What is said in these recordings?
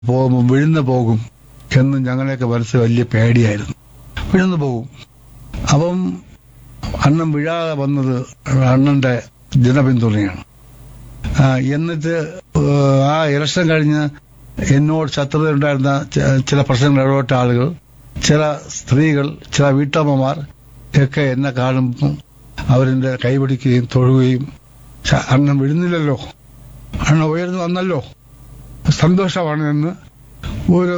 പോകുമ്പോൾ വിഴുന്നു പോകും എന്ന് ഞങ്ങളെയൊക്കെ മനസ്സിൽ വലിയ പേടിയായിരുന്നു വിഴുന്നു പോകും അപ്പം അണ്ണൻ വീഴാതെ വന്നത് അണ്ണന്റെ ജനപിന്തുണയാണ് ആ, എന്നിട്ട് ഏഹ്, ആ ഇലക്ഷൻ കഴിഞ്ഞ് എന്നോട് ശത്രുത ഉണ്ടായിരുന്ന ച- ചില പ്രശ്നങ്ങൾ ഇടപെട്ട ആളുകൾ ചില സ്ത്രീകൾ ചില വീട്ടമ്മമാർ ഒക്കെ എന്നെ കാണുമ്പോൾ അവരെന്റെ കൈപിടിക്കുകയും തൊഴുകയും "ശ- അണ്ണൻ വിഴുന്നില്ലല്ലോ അണ്ണൻ ഉയർന്നു വന്നല്ലോ സന്തോഷമാണ് എന്ന് ഒരു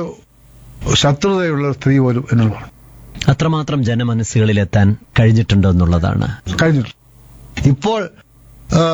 ശത്രുതയുള്ള സ്ത്രീ പോലും എന്നോട് പറഞ്ഞു അത്രമാത്രം ജനമനസ്സുകളിൽ എത്താൻ കഴിഞ്ഞിട്ടുണ്ടോ എന്നുള്ളതാണ് കഴിഞ്ഞിട്ടുണ്ട് ഇപ്പോൾ ആ,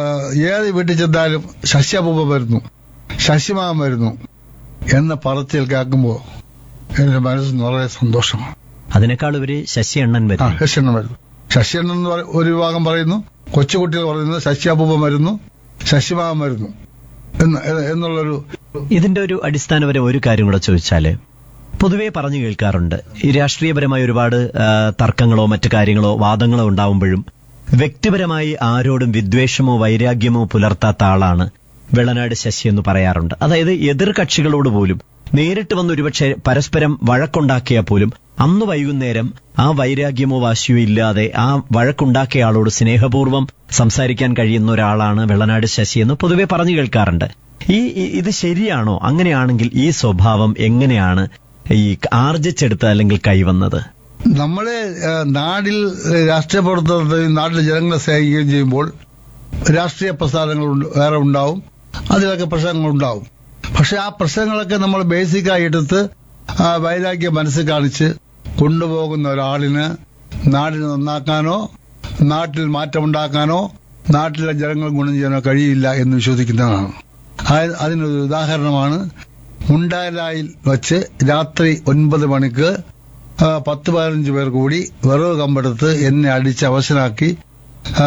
ഏത് വീട്ടിൽ ചെന്നാലും ശശ്യപൂപ വരുന്നു ശശിമാൻ വരുന്നു എന്ന പറച്ചിൽ കേൾക്കുമ്പോൾ എന്റെ മനസ്സിന് വളരെ സന്തോഷമാണ് അതിനേക്കാൾ ഉപരി ശശി അണ്ണൻ ആ വരും ശശിയണ്ണൻ വരുന്നു ശശിയണ്ണൻ എന്ന് പറ- ഒരു വിഭാഗം പറയുന്നു കൊച്ചുകുട്ടികൾ പറയുന്നത് ശശ്യാപൂപം വരുന്നു ശശിമാൻ വരുന്നു എന്ന് എന്നുള്ളൊരു ഇതിന്റെ ഒരു അടിസ്ഥാനപരം ഒരു കാര്യം കൂടെ ചോദിച്ചാല് പൊതുവെ പറഞ്ഞു കേൾക്കാറുണ്ട് ഈ രാഷ്ട്രീയപരമായ ഒരുപാട് ആ, തർക്കങ്ങളോ മറ്റു കാര്യങ്ങളോ വാദങ്ങളോ ഉണ്ടാവുമ്പോഴും വ്യക്തിപരമായി ആരോടും വിദ്വേഷമോ വൈരാഗ്യമോ പുലർത്താത്ത ആളാണ് വെള്ളനാട് ശശി എന്ന് പറയാറുണ്ട് അതായത് എതിർ കക്ഷികളോട് പോലും നേരിട്ട് വന്ന് ഒരുപക്ഷെ പരസ്പരം വഴക്കുണ്ടാക്കിയാൽ പോലും അന്ന് വൈകുന്നേരം ആ വൈരാഗ്യമോ വാശിയോ ഇല്ലാതെ ആ വഴക്കുണ്ടാക്കിയ ആളോട് സ്നേഹപൂർവ്വം സംസാരിക്കാൻ കഴിയുന്ന ഒരാളാണ് വെള്ളനാട് ശശി എന്ന് പൊതുവെ പറഞ്ഞു കേൾക്കാറുണ്ട് ഈ ഈ- ഇത് ശരിയാണോ അങ്ങനെയാണെങ്കിൽ ഈ സ്വഭാവം എങ്ങനെയാണ് ഈ ആർജിച്ചെടുത്ത അല്ലെങ്കിൽ കൈവന്നത് നമ്മളെ ആ, നാടിൽ രാഷ്ട്രീയ പ്രവർത്തനത്തെയും നാട്ടിലെ ജനങ്ങളെ സേവിക്കുകയും ചെയ്യുമ്പോൾ രാഷ്ട്രീയ പ്രസ്ഥാനങ്ങൾ ഉണ്ട്- വേറെ ഉണ്ടാവും അതിലൊക്കെ പ്രശ്നങ്ങൾ ഉണ്ടാവും പക്ഷെ ആ പ്രശ്നങ്ങളൊക്കെ നമ്മൾ ബേസിക്കായി എടുത്ത് ആ വൈരാഗ്യം മനസ്സിൽ കാണിച്ച് കൊണ്ടുപോകുന്ന ഒരാളിന് നാടിനെ നന്നാക്കാനോ നാട്ടിൽ മാറ്റമുണ്ടാക്കാനോ നാട്ടിലെ ജനങ്ങൾ ഗുണം ചെയ്യാനോ കഴിയില്ല എന്ന് വിശ്വസിക്കുന്നതാണ് ആ- അതിനൊരു ഉദാഹരണമാണ് മുണ്ടാലായിൽ വച്ച് രാത്രി ഒൻപത് മണിക്ക് ആ, പത്ത് പതിനഞ്ച് പേർ കൂടി വിറവ് കമ്പെടുത്ത് എന്നെ അടിച്ച് അവശനാക്കി ആ,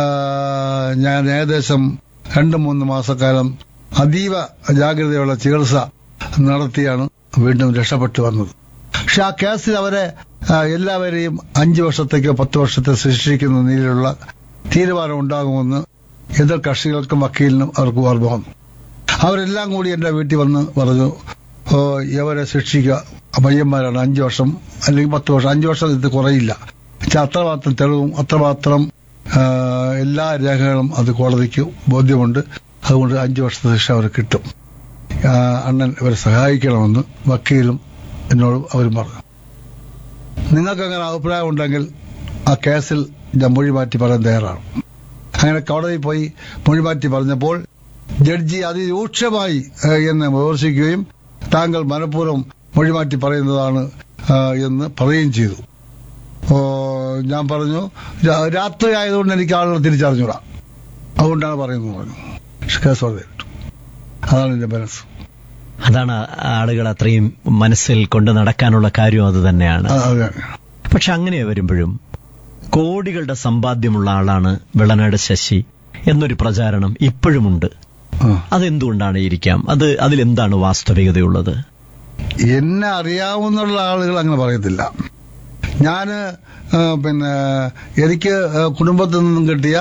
ഞാൻ ഏകദേശം രണ്ട് മൂന്ന് മാസക്കാലം അതീവ ജാഗ്രതയുള്ള ചികിത്സ നടത്തിയാണ് വീണ്ടും രക്ഷപ്പെട്ടു വന്നത് പക്ഷെ ആ കേസിൽ അവരെ ആ, എല്ലാവരെയും അഞ്ചു വർഷത്തേക്കോ പത്ത് വർഷത്തെ ശിക്ഷിക്കുന്ന നിലയിലുള്ള തീരുമാനം ഉണ്ടാകുമെന്ന് എതിർ കക്ഷികൾക്കും വക്കീലിനും അവർക്ക് ഓർമ്മ വന്നു അവരെല്ലാം കൂടി എന്റെ വീട്ടിൽ വന്ന് പറഞ്ഞു ഓ, ഇവരെ ശിക്ഷിക്കുക പയ്യന്മാരാണ് അഞ്ചു വർഷം അല്ലെങ്കിൽ പത്ത് വർഷം അഞ്ചു വർഷം ഇത് കുറയില്ല പക്ഷെ അത്രമാത്രം തെളിവും അത്രമാത്രം ആ, എല്ലാ രേഖകളും അത് കോടതിക്ക് ബോധ്യമുണ്ട് അതുകൊണ്ട് അഞ്ചു വർഷത്തെ ശിക്ഷ അവർ കിട്ടും ആ, അണ്ണൻ ഇവരെ സഹായിക്കണമെന്ന് വക്കീലും എന്നോട് അവരും പറഞ്ഞു നിങ്ങൾക്ക് അങ്ങനെ അഭിപ്രായം ഉണ്ടെങ്കിൽ ആ കേസിൽ ഞാൻ മൊഴി മാറ്റി പറയാൻ തയ്യാറാണ് അങ്ങനെ കോടതിയിൽ പോയി മൊഴി മാറ്റി പറഞ്ഞപ്പോൾ ജഡ്ജി അതിരൂക്ഷമായി ഏഹ്, എന്നെ വിമർശിക്കുകയും താങ്കൾ മനഃപൂർവ്വം മൊഴി മാറ്റി പറയുന്നതാണ് ആ, എന്ന് പറയുകയും ചെയ്തു ഓ, ഞാൻ പറഞ്ഞു രാ- രാത്രി ആയതുകൊണ്ട് എനിക്ക് ആളുകളെ തിരിച്ചറിഞ്ഞൂടാ അതുകൊണ്ടാണ് പറയുന്നത് പറഞ്ഞു പക്ഷെ കേസ് വെറുതെ വിട്ടു അതാണ് എന്റെ മനസ്സ് അതാണ് ആളുകൾ അത്രയും മനസ്സിൽ കൊണ്ട് നടക്കാനുള്ള കാര്യം അത് തന്നെയാണ് ആ, അതെ പക്ഷെ അങ്ങനെ വരുമ്പോഴും കോടികളുടെ സമ്പാദ്യമുള്ള ആളാണ് വെള്ളനാട് ശശി എന്നൊരു പ്രചാരണം ഇപ്പോഴുമുണ്ട് ആ. അതെന്തുകൊണ്ടാണ് ഇരിക്കാം അത് അതിലെന്താണ് വാസ്തവികതയുള്ളത് എന്നെ അറിയാവുന്നുള്ള ആളുകൾ അങ്ങനെ പറയത്തില്ല ഞാന് ആ, പിന്നെ എനിക്ക് ആ, കുടുംബത്തിൽ നിന്നും കിട്ടിയ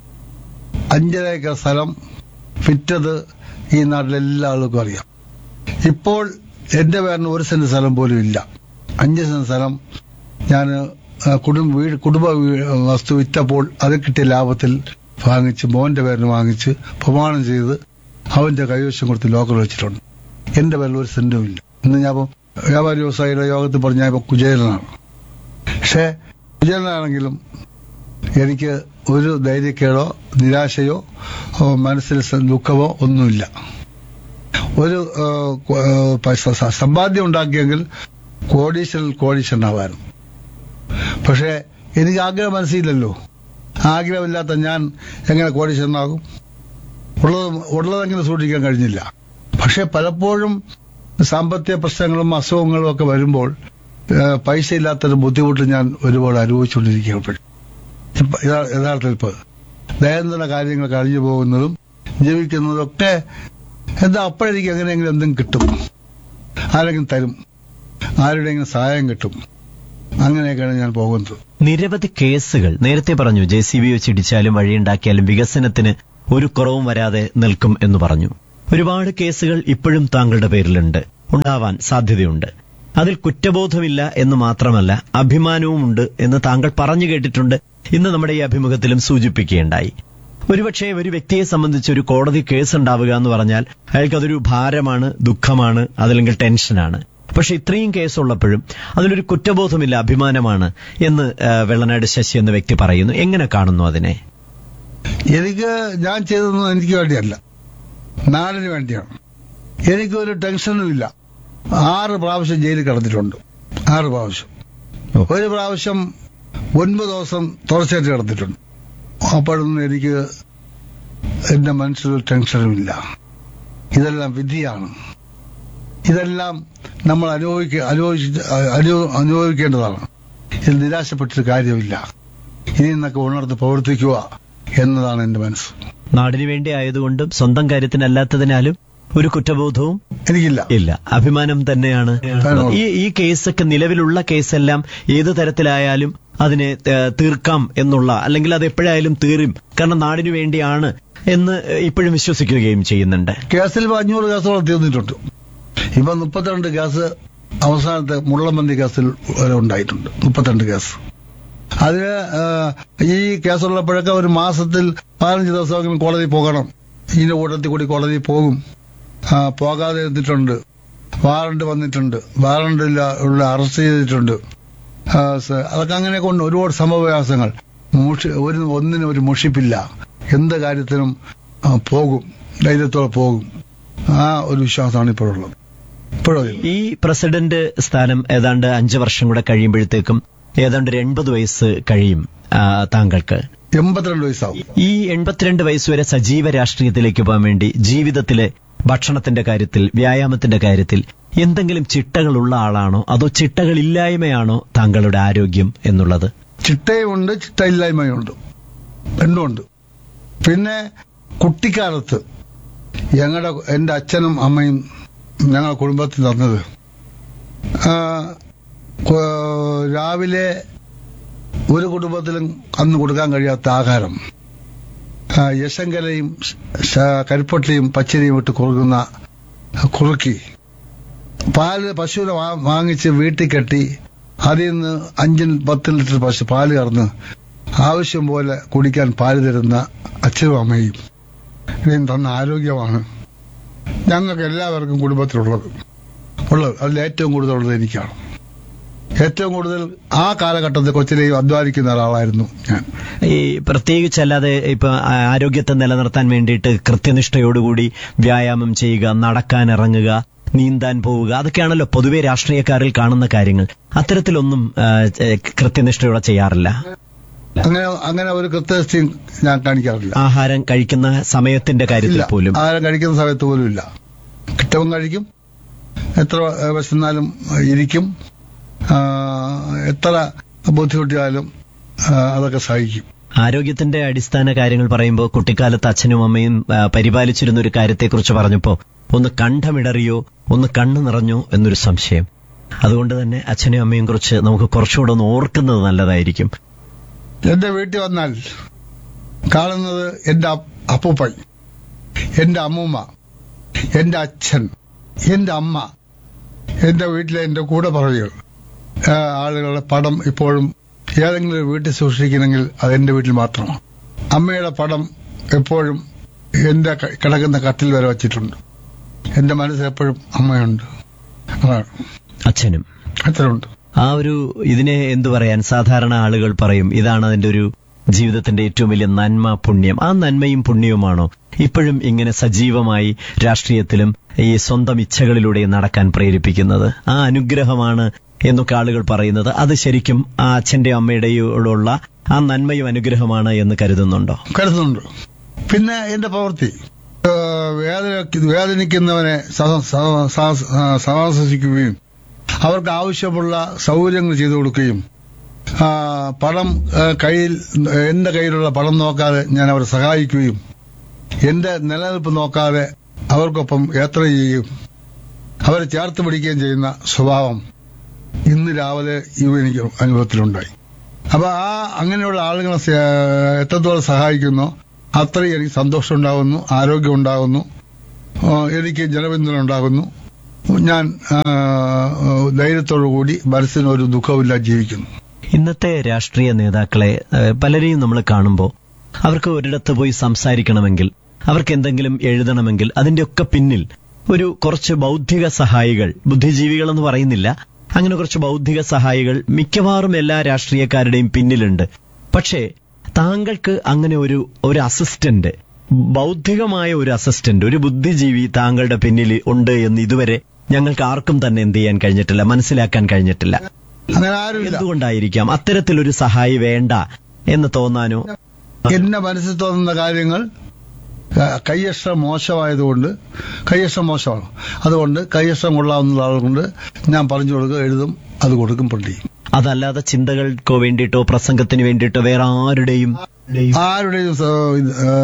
അഞ്ചര ഏക്കർ സ്ഥലം വിറ്റത് ഈ നാട്ടിലെ എല്ലാ ആളുകൾക്കും അറിയാം ഇപ്പോൾ എന്റെ പേരിന് ഒരു സെന്റ് സ്ഥലം പോലും ഇല്ല അഞ്ച് സെന്റ് സ്ഥലം ഞാൻ കുടുംബ വീട് കുടുംബ വീ- വസ്തു വിറ്റപ്പോൾ അത് കിട്ടിയ ലാഭത്തിൽ വാങ്ങിച്ച് മോന്റെ പേരിന് വാങ്ങിച്ച് പ്രമാണം ചെയ്ത് അവന്റെ കൈവശം കൊടുത്ത് ലോക്കർ വെച്ചിട്ടുണ്ട് എന്റെ പേരിൽ ഒരു സെന്റും ഇല്ല ഇന്ന് ഞാൻ ഇപ്പം വ്യാപാരി വ്യവസായിയുടെ യോഗത്തിൽ പറഞ്ഞ ഞാൻ ഇപ്പൊ കുചേലനാണ് പക്ഷേ കുചേലനാണെങ്കിലും എനിക്ക് ഒരു ധൈര്യക്കേടോ നിരാശയോ ഓ, മനസ്സിൽ സ- ദുഃഖമോ ഒന്നുമില്ല ഒരു ഏ, കൊ- ഏ, പൈസ- സ- സമ്പാദ്യം ഉണ്ടാക്കിയെങ്കിൽ കോടീശ്വരൻ കോടീശ്വരനാവായിരുന്നു പക്ഷേ എനിക്ക് ആഗ്രഹം മനസ്സിലല്ലോ ആഗ്രഹമില്ലാത്ത ഞാൻ എങ്ങനെ കോടീശ്വരനാകും ഉള്ളത് ഉള്ളതെങ്ങനെ സൂക്ഷിക്കാൻ കഴിഞ്ഞില്ല പക്ഷെ പലപ്പോഴും സാമ്പത്തിക പ്രശ്നങ്ങളും അസുഖങ്ങളും ഒക്കെ വരുമ്പോൾ ഏഹ്, പൈസ ഇല്ലാത്തൊരു ബുദ്ധിമുട്ട് ഞാൻ ഒരുപാട് അനുഭവിച്ചുകൊണ്ടിരിക്കുകയാണ് ഇപ്പൊ യഥാ- യഥാർത്ഥത്തിൽ ഇപ്പൊ ദൈനംദിന കാര്യങ്ങൾ കഴിഞ്ഞു പോകുന്നതും ജീവിക്കുന്നതും ഒക്കെ എന്താ അപ്പോഴെനിക്ക് എങ്ങനെയെങ്കിലും എന്തെങ്കിലും കിട്ടും ആരെങ്കിലും തരും ആരുടെയെങ്കിലും സഹായം കിട്ടും അങ്ങനെയൊക്കെയാണ് ഞാൻ പോകുന്നത് നിരവധി കേസുകൾ നേരത്തെ പറഞ്ഞു ജെ സി ബി വെച്ച് ഇടിച്ചാലും വഴിയുണ്ടാക്കിയാലും വികസനത്തിന് ഒരു കുറവും വരാതെ നിൽക്കും എന്ന് പറഞ്ഞു ഒരുപാട് കേസുകൾ ഇപ്പോഴും താങ്കളുടെ പേരിലുണ്ട് ഉണ്ടാവാൻ സാധ്യതയുണ്ട് അതിൽ കുറ്റബോധമില്ല എന്ന് മാത്രമല്ല അഭിമാനവുമുണ്ട് എന്ന് താങ്കൾ പറഞ്ഞു കേട്ടിട്ടുണ്ട് ഇന്ന് നമ്മുടെ ഈ അഭിമുഖത്തിലും സൂചിപ്പിക്കുകയുണ്ടായി ഒരുപക്ഷെ ഒരു വ്യക്തിയെ സംബന്ധിച്ച് ഒരു കോടതി കേസ് ഉണ്ടാവുക എന്ന് പറഞ്ഞാൽ അയാൾക്ക് അതൊരു ഭാരമാണ് ദുഃഖമാണ് അതല്ലെങ്കിൽ ടെൻഷനാണ് പക്ഷെ ഇത്രയും കേസുള്ളപ്പോഴും അതിലൊരു കുറ്റബോധമില്ല അഭിമാനമാണ് എന്ന് ആ, വെള്ളനാട് ശശി എന്ന വ്യക്തി പറയുന്നു എങ്ങനെ കാണുന്നു അതിനെ എനിക്ക് ഞാൻ ചെയ്തതൊന്നും എനിക്ക് വേണ്ടിയല്ല നാടിന് വേണ്ടിയാണ് എനിക്കൊരു ടെൻഷനും ഇല്ല ആറ് പ്രാവശ്യം ജയിലിൽ കിടന്നിട്ടുണ്ട് ആറ് പ്രാവശ്യം ഒരു പ്രാവശ്യം ഒൻപത് ദിവസം തുടർച്ചയായിട്ട് കിടന്നിട്ടുണ്ട് അപ്പോഴൊന്നും എനിക്ക് എന്റെ മനസ്സിൽ ടെൻഷനുമില്ല ഇതെല്ലാം വിധിയാണ് ഇതെല്ലാം നമ്മൾ അനുഭവിക്ക അനുഭവിച്ച് അനു- അനുഭവിക്കേണ്ടതാണ് ഇതിൽ നിരാശപ്പെട്ടൊരു കാര്യമില്ല ഇനി നിന്നൊക്കെ ഉണർന്ന് പ്രവർത്തിക്കുക എന്നതാണ് എന്റെ മനസ്സ് നാടിനു വേണ്ടി ആയതുകൊണ്ടും സ്വന്തം കാര്യത്തിനല്ലാത്തതിനാലും ഒരു കുറ്റബോധവും എനിക്കില്ല ഇല്ല അഭിമാനം തന്നെയാണ് ആണോ? ഈ ഈ കേസൊക്കെ നിലവിലുള്ള കേസെല്ലാം ഏത് തരത്തിലായാലും അതിനെ ഏ, തീർക്കാം എന്നുള്ള അല്ലെങ്കിൽ അത് എപ്പോഴായാലും തീരും കാരണം നാടിനു വേണ്ടിയാണ് എന്ന് ഇപ്പോഴും വിശ്വസിക്കുകയും ചെയ്യുന്നുണ്ട് കേസിൽ ഇപ്പൊ അഞ്ഞൂറ് കേസുകൾ തീർന്നിട്ടുണ്ട് ഇപ്പൊ മുപ്പത്തിരണ്ട് കേസ് അവസാനത്തെ മുള്ളമ്പന്തി കേസിൽ വരെ ഉണ്ടായിട്ടുണ്ട് മുപ്പത്തിരണ്ട് കേസ് അതിന് ആ, ഈ കേസുള്ളപ്പോഴൊക്കെ ഒരു മാസത്തിൽ പതിനഞ്ച് ദിവസമെങ്കിലും കോടതി പോകണം ഇതിന്റെ കൂട്ടത്തിൽ കൂടി കോടതി പോകും ആ, പോകാതെ ഇരുന്നിട്ടുണ്ട് വാറണ്ട് വന്നിട്ടുണ്ട് വാറണ്ടില്ല ഉള്ള അറസ്റ്റ് ചെയ്തിട്ടുണ്ട് ആ, സ- അതൊക്കെ അങ്ങനെ കൊണ്ട് ഒരുപാട് സംഭവവികാസങ്ങൾ മുഷി ഒരു ഒന്നിനും ഒരു മുഷിപ്പില്ല എന്ത് കാര്യത്തിനും ആ, പോകും ധൈര്യത്തോടെ പോകും ആ ഒരു വിശ്വാസമാണ് ഇപ്പോഴുള്ളത് ഇപ്പോഴും ഈ പ്രസിഡന്റ് സ്ഥാനം ഏതാണ്ട് അഞ്ചു വർഷം കൂടെ കഴിയുമ്പോഴത്തേക്കും ഏതാണ്ട് ഒരു എൺപത് വയസ്സ് കഴിയും ആ, താങ്കൾക്ക് എൺപത്തിരണ്ട് വയസ്സാവും ഈ എൺപത്തിരണ്ട് വയസ്സ് വരെ സജീവ രാഷ്ട്രീയത്തിലേക്ക് പോകാൻ വേണ്ടി ജീവിതത്തിലെ ഭക്ഷണത്തിന്റെ കാര്യത്തിൽ വ്യായാമത്തിന്റെ കാര്യത്തിൽ എന്തെങ്കിലും ചിട്ടകളുള്ള ആളാണോ അതോ ചിട്ടകളില്ലായ്മയാണോ താങ്കളുടെ ആരോഗ്യം എന്നുള്ളത് ചിട്ടയുമുണ്ട് ചിട്ടയില്ലായ്മയുണ്ട് രണ്ടുമുണ്ട് പിന്നെ കുട്ടിക്കാലത്ത് ഞങ്ങളുടെ എന്റെ അച്ഛനും അമ്മയും ഞങ്ങളുടെ കുടുംബത്തിൽ തന്നത് ആ, കൊ- രാവിലെ ഒരു കുടുംബത്തിലും അന്ന് കൊടുക്കാൻ കഴിയാത്ത ആഹാരം ആ, യശങ്കലയും ശ- കരിപ്പൊട്ടിയും പച്ചരിയും ഇട്ട് കുറുകുന്ന കുറുക്കി പാല് പശുവിനെ വാ- വാങ്ങിച്ച് വീട്ടിൽ കെട്ടി അതിൽ നിന്ന് അഞ്ചിൽ പത്ത് ലിറ്റർ പശു പാല് കറന്ന് ആവശ്യം പോലെ കുടിക്കാൻ പാല് തരുന്ന അച്ഛനും അമ്മയും ഇവയും തന്ന ആരോഗ്യമാണ് ഞങ്ങൾക്ക് എല്ലാവർക്കും കുടുംബത്തിലുള്ളത് ഉള്ളത് അതിൽ ഏറ്റവും കൂടുതലുള്ളത് എനിക്കാണ് ഏറ്റവും കൂടുതൽ ആ കാലഘട്ടത്തിൽ കൊച്ചിലെയും അധ്വാനിക്കുന്ന ഒരാളായിരുന്നു ഞാൻ ഈ പ്രത്യേകിച്ച് അല്ലാതെ ഇപ്പൊ ആരോഗ്യത്തെ നിലനിർത്താൻ വേണ്ടിയിട്ട് കൃത്യനിഷ്ഠയോടുകൂടി വ്യായാമം ചെയ്യുക നടക്കാൻ ഇറങ്ങുക നീന്താൻ പോവുക അതൊക്കെയാണല്ലോ പൊതുവെ രാഷ്ട്രീയക്കാരിൽ കാണുന്ന കാര്യങ്ങൾ അത്തരത്തിലൊന്നും ആ, ഏ, കൃത്യനിഷ്ഠയോടെ ചെയ്യാറില്ല അങ്ങനെ അങ്ങനെ ഒരു കൃത്യനിഷ്ഠയും ഞാൻ കാണിക്കാറില്ല ആഹാരം കഴിക്കുന്ന സമയത്തിന്റെ കാര്യത്തിൽ ഇല്ല പോലും ആഹാരം കഴിക്കുന്ന സമയത്ത് പോലും ഇല്ല കിട്ടവും കഴിക്കും എത്ര ഏ, വിശന്നാലും ഇരിക്കും ആ, എത്ര ബുദ്ധിമുട്ടിയാലും ആ, അതൊക്കെ സഹിക്കും ആരോഗ്യത്തിന്റെ അടിസ്ഥാന കാര്യങ്ങൾ പറയുമ്പോൾ കുട്ടിക്കാലത്ത് അച്ഛനും അമ്മയും ആ, പരിപാലിച്ചിരുന്ന ഒരു കാര്യത്തെക്കുറിച്ച് പറഞ്ഞപ്പോൾ ഒന്ന് കണ്ഠമിടറിയോ ഒന്ന് കണ്ണു നിറഞ്ഞോ എന്നൊരു സംശയം അതുകൊണ്ട് തന്നെ അച്ഛനെയും അമ്മയും കുറിച്ച് നമുക്ക് കുറച്ചുകൂടെ ഒന്ന് ഓർക്കുന്നത് നല്ലതായിരിക്കും എന്റെ വീട്ടിൽ വന്നാൽ കാണുന്നത് എന്റെ അപ്പ- അപ്പൂപ്പൻ എന്റെ അമ്മൂമ്മ എന്റെ അച്ഛൻ എന്റെ അമ്മ എന്റെ വീട്ടിലെ എന്റെ കൂടെ പറയുക ആളുകളുടെ പടം ഇപ്പോഴും ഏതെങ്കിലും ഒരു വീട്ടിൽ സൂക്ഷിക്കണമെങ്കിൽ അത് എന്റെ വീട്ടിൽ മാത്രമാണ് അമ്മയുടെ പടം എപ്പോഴും എന്റെ ക- കിടക്കുന്ന കട്ടിൽ വരെ വച്ചിട്ടുണ്ട് എന്റെ മനസ്സിൽ എപ്പോഴും അമ്മയുണ്ട് അതാണ് അച്ഛനും അത്രയുണ്ട് ആ ഒരു ഇതിനെ എന്തു പറയാൻ സാധാരണ ആളുകൾ പറയും ഇതാണ് അതിന്റെ ഒരു ജീവിതത്തിന്റെ ഏറ്റവും വലിയ നന്മ പുണ്യം ആ നന്മയും പുണ്യവുമാണോ ഇപ്പോഴും ഇങ്ങനെ സജീവമായി രാഷ്ട്രീയത്തിലും ഈ സ്വന്തം ഇച്ഛകളിലൂടെ നടക്കാൻ പ്രേരിപ്പിക്കുന്നത് ആ അനുഗ്രഹമാണ് എന്നൊക്കെ ആളുകൾ പറയുന്നത് അത് ശരിക്കും ആ അച്ഛന്റെ അമ്മയുടെയോടുള്ള ആ നന്മയും അനുഗ്രഹമാണ് എന്ന് കരുതുന്നുണ്ടോ കരുതുന്നുണ്ട് പിന്നെ എന്റെ പ്രവൃത്തി ഏഹ് വേദന വേദനിക്കുന്നവനെ സഹ- സഹ- സഹ- സഹവസിക്കുകയും അവർക്ക് ആവശ്യമുള്ള സൗകര്യങ്ങൾ ചെയ്തു കൊടുക്കുകയും ആ, പണം ഏഹ് കയ്യിൽ എന്റെ കയ്യിലുള്ള പണം നോക്കാതെ ഞാൻ അവരെ സഹായിക്കുകയും എന്റെ നിലനിൽപ്പ് നോക്കാതെ അവർക്കൊപ്പം യാത്ര ചെയ്യുകയും അവരെ ചേർത്ത് പിടിക്കുകയും ചെയ്യുന്ന സ്വഭാവം ഇന്ന് രാവിലെ ഇവ എനിക്ക് അനുഭവത്തിലുണ്ടായി അപ്പൊ ആ അങ്ങനെയുള്ള ആളുകളെ സ- എത്രത്തോളം സഹായിക്കുന്നോ അത്രയും എനിക്ക് സന്തോഷം ഉണ്ടാകുന്നു ആരോഗ്യം ഉണ്ടാകുന്നു ആ, എനിക്ക് ജനപിന്തുണ ഉണ്ടാകുന്നു ഞാൻ ആ, ധൈര്യത്തോടു കൂടി മനസ്സിന് ഒരു ദുഃഖമില്ല ജീവിക്കുന്നു ഇന്നത്തെ രാഷ്ട്രീയ നേതാക്കളെ ഏഹ്, പലരെയും നമ്മൾ കാണുമ്പോൾ അവർക്ക് ഒരിടത്ത് പോയി സംസാരിക്കണമെങ്കിൽ അവർക്ക് എന്തെങ്കിലും എഴുതണമെങ്കിൽ അതിന്റെയൊക്കെ പിന്നിൽ ഒരു കുറച്ച് ബൗദ്ധിക സഹായികൾ ബുദ്ധിജീവികൾ എന്ന് പറയുന്നില്ല അങ്ങനെ കുറച്ച് ബൗദ്ധിക സഹായികൾ മിക്കവാറും എല്ലാ രാഷ്ട്രീയക്കാരുടെയും പിന്നിലുണ്ട് പക്ഷേ താങ്കൾക്ക് അങ്ങനെ ഒരു ഒരു അസിസ്റ്റന്റ് ബൗദ്ധികമായ ഒരു അസിസ്റ്റന്റ് ഒരു ബുദ്ധിജീവി താങ്കളുടെ പിന്നിൽ ഉണ്ട് എന്ന് ഇതുവരെ ഞങ്ങൾക്ക് ആർക്കും തന്നെ എന്ത് ചെയ്യാൻ കഴിഞ്ഞിട്ടില്ല മനസ്സിലാക്കാൻ കഴിഞ്ഞിട്ടില്ല അങ്ങനെ ആരുമില്ല എന്തുകൊണ്ടായിരിക്കാം അത്തരത്തിലൊരു സഹായി വേണ്ട എന്ന് തോന്നാനോ എന്റെ മനസ്സിൽ തോന്നുന്ന കാര്യങ്ങൾ ആ, കയ്യക്ഷരം മോശമായതുകൊണ്ട് കയ്യക്ഷരം മോശമാണ് അതുകൊണ്ട് കയ്യക്ഷരം കൊള്ളാവുന്ന ആളുകൊണ്ട് ഞാൻ പറഞ്ഞു കൊടുക്കുക എഴുതും അത് കൊടുക്കും പള്ളി അതല്ലാതെ ചിന്തകൾക്കോ വേണ്ടിയിട്ടോ പ്രസംഗത്തിന് വേണ്ടിയിട്ടോ വേറെ ആരുടെയും ആരുടെയും സ- ഇത്, ആ,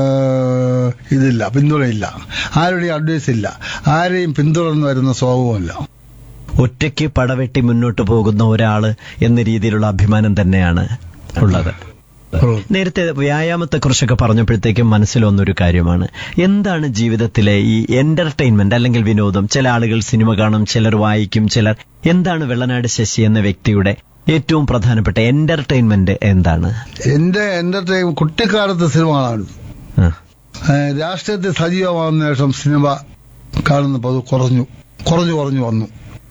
ഇതില്ല പിന്തുണയില്ല ആരുടെയും അഡ്വൈസ് ഇല്ല ആരെയും പിന്തുടർന്ന് വരുന്ന സ്വഭാവമല്ല ഒറ്റയ്ക്ക് പടവെട്ടി മുന്നോട്ട് പോകുന്ന ഒരാള് എന്ന രീതിയിലുള്ള അഭിമാനം തന്നെയാണ് ഉള്ളത് നേരത്തെ വ്യായാമത്തെക്കുറിച്ചൊക്കെ പറഞ്ഞപ്പോഴത്തേക്കും മനസ്സിൽ വന്നൊരു കാര്യമാണ് എന്താണ് ജീവിതത്തിലെ ഈ എന്റർടൈൻമെന്റ് അല്ലെങ്കിൽ വിനോദം ചില ആളുകൾ സിനിമ കാണും ചിലർ വായിക്കും ചിലർ എന്താണ് വെള്ളനാട് ശശി എന്ന വ്യക്തിയുടെ ഏറ്റവും പ്രധാനപ്പെട്ട എന്റർടൈൻമെന്റ് എന്താണ് എന്റെ എന്റർടൈൻ കുട്ടിക്കാലത്ത് സിനിമ കാണാറുണ്ട് ആ. ഏഹ് രാഷ്ട്രീയത്തിൽ സജീവമാകുന്ന ശേഷം സിനിമ കാണുന്ന പതിവ് കുറഞ്ഞു കുറഞ്ഞു കുറഞ്ഞു വന്നു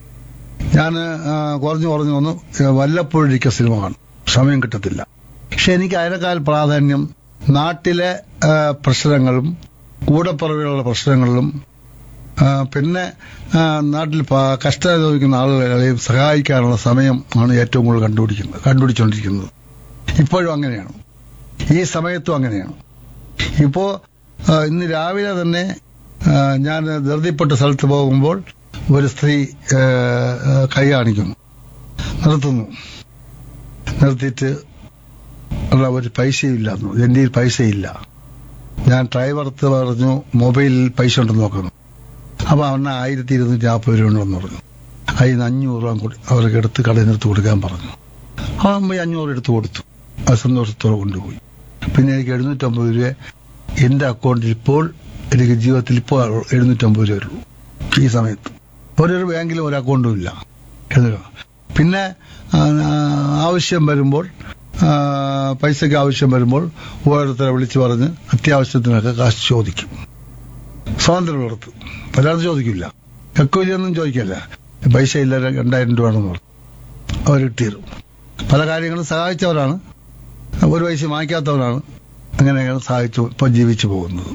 ഞാൻ കുറഞ്ഞു കുറഞ്ഞു വന്നു ഏഹ് വല്ലപ്പോഴൊരിക്കൽ സിനിമ കാണും സമയം കിട്ടത്തില്ല പക്ഷെ എനിക്ക് അതിനേക്കാൾ പ്രാധാന്യം നാട്ടിലെ ഏഹ് പ്രശ്നങ്ങളും കൂടപ്പുറവിലുള്ള പ്രശ്നങ്ങളിലും ഏഹ് പിന്നെ ഏഹ് നാട്ടിൽ പ- കഷ്ടം അനുഭവിക്കുന്ന ആളുകളെയും സഹായിക്കാനുള്ള സമയം ആണ് ഏറ്റവും കൂടുതൽ കണ്ടുപിടിക്കുന്നത് കണ്ടുപിടിച്ചുകൊണ്ടിരിക്കുന്നത് ഇപ്പോഴും അങ്ങനെയാണ് ഈ സമയത്തും അങ്ങനെയാണ് ഇപ്പോ ആ, ഇന്ന് രാവിലെ തന്നെ ആ, ഞാൻ ധൃതിപ്പെട്ട സ്ഥലത്ത് പോകുമ്പോൾ ഒരു സ്ത്രീ ആ, ആ, കൈ കാണിക്കുന്നു നിർത്തുന്നു നിർത്തിയിട്ട് ഉള്ള ഒരു പൈസയില്ല എന്റെ കയ്യിൽ പൈസയില്ല ഞാൻ ഡ്രൈവർത്ത് പറഞ്ഞു മൊബൈലിൽ പൈസ ഉണ്ടെന്ന് നോക്കുന്നു അപ്പൊ അവന് ആയിരത്തി ഇരുന്നൂറ്റി നാൽപ്പത് രൂപ ഉണ്ടെന്ന് പറഞ്ഞു അതിൽ നിന്ന് അഞ്ഞൂറ് രൂപ കൂടി അവർക്ക് എടുത്ത് കടയിൽ നിർത്തി കൊടുക്കാൻ പറഞ്ഞു അവൻ പോയി അഞ്ഞൂറ് എടുത്ത് കൊടുത്തു അത് സന്തോഷത്തോടെ കൊണ്ടുപോയി പിന്നെ എനിക്ക് എഴുന്നൂറ്റമ്പത് രൂപ എന്റെ അക്കൗണ്ടിൽ ഇപ്പോൾ എനിക്ക് ജീവിതത്തിൽ ഇപ്പോൾ എഴുന്നൂറ്റമ്പത് രൂപ ഉള്ളൂ ഈ സമയത്ത് ഓരോരു ബാങ്കിലും ഒരു അക്കൗണ്ടും ഇല്ല എഴുന്നൂറ്. പിന്നെ ആ, ആവശ്യം വരുമ്പോൾ ആ, പൈസയ്ക്ക് ആവശ്യം വരുമ്പോൾ ഓരോരുത്തരെ വിളിച്ചു പറഞ്ഞ് അത്യാവശ്യത്തിനൊക്കെ കാശ് ചോദിക്കും സ്വാതന്ത്ര്യം പുറത്ത് ഒരാൾ ചോദിക്കില്ല എക്കോലിയൊന്നും ചോദിക്കില്ല പൈസ ഇല്ല രണ്ടായിരം രൂപ ആണെന്ന് പറഞ്ഞു അവർ കിട്ടിയിരുന്നു പല കാര്യങ്ങളും സഹായിച്ചവരാണ് ഒരു പൈസ വാങ്ങിക്കാത്തവരാണ് അങ്ങനെയാണ് സഹായിച്ചു ഇപ്പൊ ജീവിച്ചു പോകുന്നത്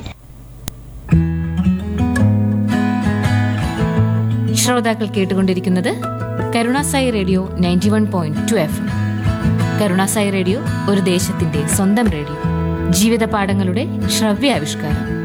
ശ്രോതാക്കൾ കേട്ടുകൊണ്ടിരിക്കുന്നത് Karunasai radio ninety one point two F Karunasai radio ഒരു ദേശത്തിന്റെ സ്വന്തം റേഡിയോ ജീവിത പാഠങ്ങളുടെ ശ്രവ്യാവിഷ്കാരം